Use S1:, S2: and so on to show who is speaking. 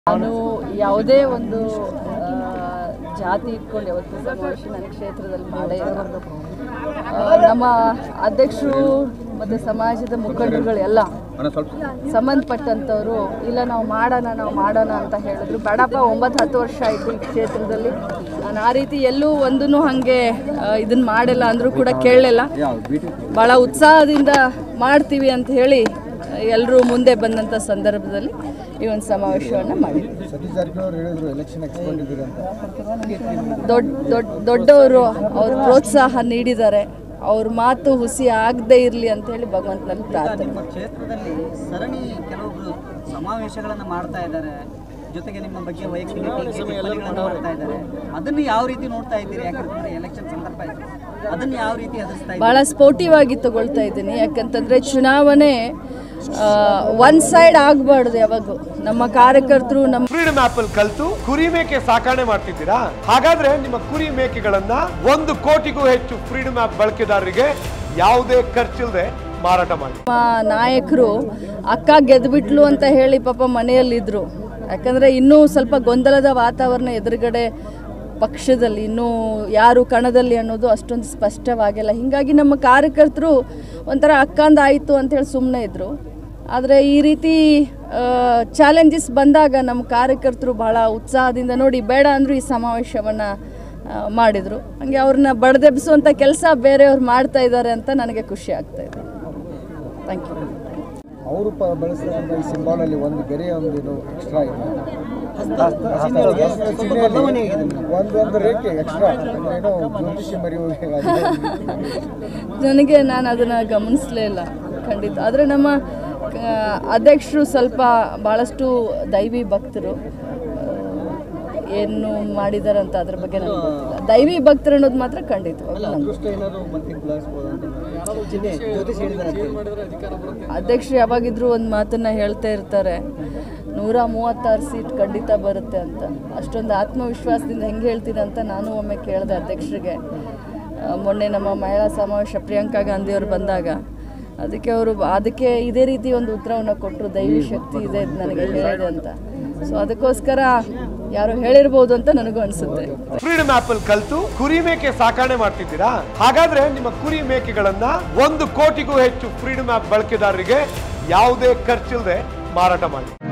S1: ನಾನು ಯಾವುದೇ ಒಂದು ಆ, ಜಾತಿ ಇಟ್ಕೊಂಡು ಯಾವತ್ತೂ ಸಮಾವೇಶ ನನ್ನ ಕ್ಷೇತ್ರದಲ್ಲಿ ಮಾಡೇ ಇಲ್ಲ ಆ, ನಮ್ಮ ಅಧ್ಯಕ್ಷರು ಮತ್ತು ಸಮಾಜದ ಮುಖಂಡರುಗಳು ಎಲ್ಲ ಸಂಬಂಧಪಟ್ಟಂಥವ್ರು ಇಲ್ಲ ನಾವು ಮಾಡೋಣ ನಾವು ಮಾಡೋಣ ಅಂತ ಹೇಳಿದ್ರು ಬೇಡಪ್ಪ ಒಂಬತ್ತು ಹತ್ತು ವರ್ಷ ಆಯಿತು ಈ ಕ್ಷೇತ್ರದಲ್ಲಿ ನಾನು ಆ ರೀತಿ ಎಲ್ಲೂ ಒಂದೂ ಹಾಗೆ ಇದನ್ನು ಮಾಡಿಲ್ಲ ಅಂದರೂ ಕೂಡ ಕೇಳಲಿಲ್ಲ ಭಾಳ ಉತ್ಸಾಹದಿಂದ ಮಾಡ್ತೀವಿ ಅಂತ ಹೇಳಿ ಎಲ್ಲರೂ ಮುಂದೆ ಬಂದಂಥ ಸಂದರ್ಭದಲ್ಲಿ ಈ ಒಂದು ಸಮಾವೇಶವನ್ನು ಮಾಡಿದ್ವಿ
S2: ಸತೀಶ್ ಜಾರಕಿಹೊಳಿ ಹೇಳಿದ್ರು ಎಲೆಕ್ಷನ್ ಎಕ್ಸ್ಪರ್ಟ್ ಇದ್ದೀರಿ ಅಂತ
S1: ದೊಡ್ಡ ದೊಡ್ಡ ದೊಡ್ಡವರು ಅವ್ರ ಪ್ರೋತ್ಸಾಹ ನೀಡಿದ್ದಾರೆ ಅವ್ರ ಮಾತು ಹುಸಿ ಆಗದೇ ಇರಲಿ ಅಂತ ಹೇಳಿ ಭಗವಂತನಲ್ಲಿ ಪ್ರಾರ್ಥನೆ
S3: ನಿಮ್ಮ ಕ್ಷೇತ್ರದಲ್ಲಿ ಸರಣಿ ಕೆಲವೊಬ್ರು ಸಮಾವೇಶಗಳನ್ನು ಮಾಡ್ತಾ ಇದ್ದಾರೆ ಜೊತೆಗೆ ನಿಮ್ಮ ಬಗ್ಗೆ ವೈಯಕ್ತಿಕ ಟೀಕೆ ಟಿಪ್ಪಣಿಗಳನ್ನು ಮಾಡ್ತಾ ಇದ್ದಾರೆ ಅದನ್ನು ಯಾವ ರೀತಿ ನೋಡ್ತಾ ಇದ್ದೀರಿ ಯಾಕಂತಂದ್ರೆ ಎಲೆಕ್ಷನ್ ಸಂದರ್ಭ ಇದೆ ಅದನ್ನು ಯಾವ ರೀತಿ ಎದುರಿಸ್ತಾ ಇದ್ದೀರಿ
S1: ಭಾಳ ಸ್ಪೋರ್ಟಿವ್ ಆಗಿ ತಗೊಳ್ತಾ ಇದ್ದೀನಿ ಯಾಕಂತಂದರೆ ಚುನಾವಣೆ ಒನ್ ಸೈಡ್ ಆಗಬಾರ್ದು ಯಾವಾಗೂ ನಮ್ಮ ಕಾರ್ಯಕರ್ತರು ನಮ್ಮ
S4: ಫ್ರೀಡಮ್ ಆಪ್ ಅಲ್ಲಿ ಕಲ್ತು ಕುರಿ ಮೇಕೆ ಸಾಕಣೆ ಮಾಡ್ತಿದ್ದೀರಾ ಹಾಗಾದ್ರೆ ನಿಮ್ಮ ಕುರಿ ಮೇಕೆಗಳನ್ನ ಒಂದು ಕೋಟಿಗೂ ಹೆಚ್ಚು ಫ್ರೀಡಮ್ ಆಪ್ ಬಳಕೆದಾರರಿಗೆ ಯಾವುದೇ ಖರ್ಚಿಲ್ಲದೆ ಮಾರಾಟ ಮಾಡಿ
S1: ನಮ್ಮ ನಾಯಕರು ಅಕ್ಕ ಗೆದ್ಬಿಟ್ಲು ಅಂತ ಹೇಳಿ ಪಾಪ ಮನೆಯಲ್ಲಿದ್ದರು ಯಾಕಂದರೆ ಇನ್ನೂ ಸ್ವಲ್ಪ ಗೊಂದಲದ ವಾತಾವರಣ ಎದುರುಗಡೆ ಪಕ್ಷದಲ್ಲಿ ಇನ್ನೂ ಯಾರು ಕಣದಲ್ಲಿ ಅನ್ನೋದು ಅಷ್ಟೊಂದು ಸ್ಪಷ್ಟವಾಗಿಲ್ಲ ಹೀಗಾಗಿ ನಮ್ಮ ಕಾರ್ಯಕರ್ತರು ಒಂಥರ ಅಕ್ಕಂದ ಆಯಿತು ಅಂತೇಳಿ ಸುಮ್ಮನೆ ಇದ್ದರು ಆದರೆ ಈ ರೀತಿ ಚಾಲೆಂಜಸ್ ಬಂದಾಗ ನಮ್ಮ ಕಾರ್ಯಕರ್ತರು ಭಾಳ ಉತ್ಸಾಹದಿಂದ ನೋಡಿ ಬೇಡ ಅಂದರೂ ಈ ಸಮಾವೇಶವನ್ನು ಮಾಡಿದರು ಹಾಗೆ ಅವ್ರನ್ನ ಬಡ್ದೆಬ್ಸುವಂಥ ಕೆಲಸ ಬೇರೆಯವ್ರು ಮಾಡ್ತಾ ಇದ್ದಾರೆ ಅಂತ ನನಗೆ ಖುಷಿ ಆಗ್ತಾ ಇದೆ ಥ್ಯಾಂಕ್ ಯು
S2: ಅವರು ಪ ಬಳಸ್ತಕ್ಕಂಥ ಈ ಸಿಂಬಾಲ್ ಅಲ್ಲಿ ಒಂದು ಗೆರೆಯ ಒಂದು ಇದು ಎಕ್ಸ್ಟ್ರಾ ಇದೆ ಚಿಹ್ನೆಯಲ್ಲಿ ಒಂದೊಂದು ರೇಖೆ ಎಕ್ಸ್ಟ್ರಾ ಅಂದ್ರೆ ಏನೋ ಜ್ಯೋತಿಷಿ ಮರೆಯುವ
S1: ನನಗೆ ನಾನು ಅದನ್ನು ಗಮನಿಸಲೇ ಇಲ್ಲ ಖಂಡಿತ ಆದರೆ ನಮ್ಮ ಆ, ಅಧ್ಯಕ್ಷರು ಸ್ವಲ್ಪ ಭಾಳಷ್ಟು ದೈವಿ ಭಕ್ತರು ಆ, ಏನು ಮಾಡಿದ್ದಾರೆ ಅಂತ ಅದ್ರ ಬಗ್ಗೆ ನನಗೆ ಗೊತ್ತಿಲ್ಲ ದೈವಿ ಭಕ್ತರು ಅನ್ನೋದು ಮಾತ್ರ ಖಂಡಿತವಾಗ್ಲೂ ನಂಗೆ
S3: ಏನಾದ್ರು ಮಂತ್ರಿ ಬದಲಾಯಿಸ್ಬೋದು ಅಂತ ಚಿಹ್ನೆ ಜ್ಯೋತಿಷ್ ಹೇಳಿದ್ದಾರೆ
S1: ಅಧ್ಯಕ್ಷರು ಯಾವಾಗಿದ್ರೂ ಒಂದು ಮಾತನ್ನ ಹೇಳ್ತಾ ಇರ್ತಾರೆ ನೂರ ಮೂವತ್ತಾರು ಸೀಟ್ ಖಂಡಿತ ಬರುತ್ತೆ ಅಂತ ಅಷ್ಟೊಂದು ಆತ್ಮವಿಶ್ವಾಸದಿಂದ ಹೆಂಗೆ ಹೇಳ್ತೀನಿ ಅಂತ ನಾನು ಒಮ್ಮೆ ಕೇಳಿದೆ ಅಧ್ಯಕ್ಷರಿಗೆ ಆ, ಮೊನ್ನೆ ನಮ್ಮ ಮಹಿಳಾ ಸಮಾವೇಶ ಪ್ರಿಯಾಂಕಾ ಗಾಂಧಿಯವರು ಬಂದಾಗ ಅದಕ್ಕೆ ಅವರು ಅದಕ್ಕೆ ಇದೇ ರೀತಿ ಒಂದು ಉತ್ತರವನ್ನು ಕೊಟ್ಟರು ದೈವಿ ಶಕ್ತಿ ಇದೆ ನನಗೆ ಹೇಳಿದೆ ಅಂತ ಸೊ ಅದಕ್ಕೋಸ್ಕರ ಯಾರೋ ಹೇಳಿರ್ಬೋದು ಅಂತ ನನಗೂ ಅನಿಸುತ್ತೆ
S4: ಫ್ರೀಡಮ್ ಆಪ್ ಅಲ್ಲಿ ಕಲ್ತು ಕುರಿ ಮೇಕೆ ಸಾಕಣೆ ಮಾಡ್ತಿದ್ದೀರಾ ಹಾಗಾದ್ರೆ ನಿಮ್ಮ ಕುರಿ ಮೇಕೆಗಳನ್ನ ಒಂದು ಕೋಟಿಗೂ ಹೆಚ್ಚು ಫ್ರೀಡಮ್ ಆಪ್ ಬಳಕೆದಾರರಿಗೆ ಯಾವುದೇ ಖರ್ಚಿಲ್ಲದೆ ಮಾರಾಟ ಮಾಡಿ